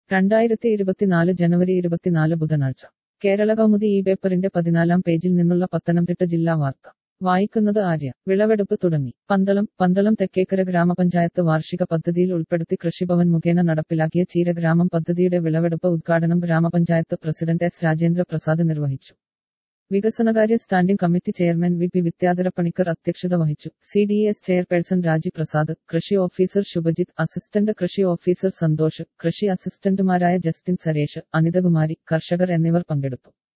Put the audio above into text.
രണ്ടായിരത്തി ഇരുപത്തിനാല് ജനുവരി ഇരുപത്തിനാല് ബുധനാഴ്ച കേരള കൗമുദി ഈ പേപ്പറിന്റെ പതിനാലാം പേജിൽ നിന്നുള്ള പത്തനംതിട്ട ജില്ലാ വാർത്ത വായിക്കുന്നത് ആര്യ വിളവെടുപ്പ് തുടങ്ങി പന്തളം പന്തളം തെക്കേക്കര ഗ്രാമപഞ്ചായത്ത് വാർഷിക പദ്ധതിയിൽ ഉൾപ്പെടുത്തി കൃഷിഭവൻ മുഖേന നടപ്പിലാക്കിയ ചീരഗ്രാമം പദ്ധതിയുടെ വിളവെടുപ്പ് ഉദ്ഘാടനം ഗ്രാമപഞ്ചായത്ത് പ്രസിഡന്റ് എസ് രാജേന്ദ്ര പ്രസാദ് നിർവഹിച്ചു വികസനകാര്യ standing committee chairman V P Vidyadhara Panicker അധ്യക്ഷത വഹിച്ചു C D S chairperson Raji Prasad കൃഷി ഓഫീസർ ശുഭജിത്ത് അസിസ്റ്റന്റ് കൃഷി ഓഫീസർ സന്തോഷ് കൃഷി അസിസ്റ്റന്റുമാരായ ജസ്റ്റിൻ സരേഷ് അനിതകുമാരി കർഷകർ എന്നിവർ പങ്കെടുത്തു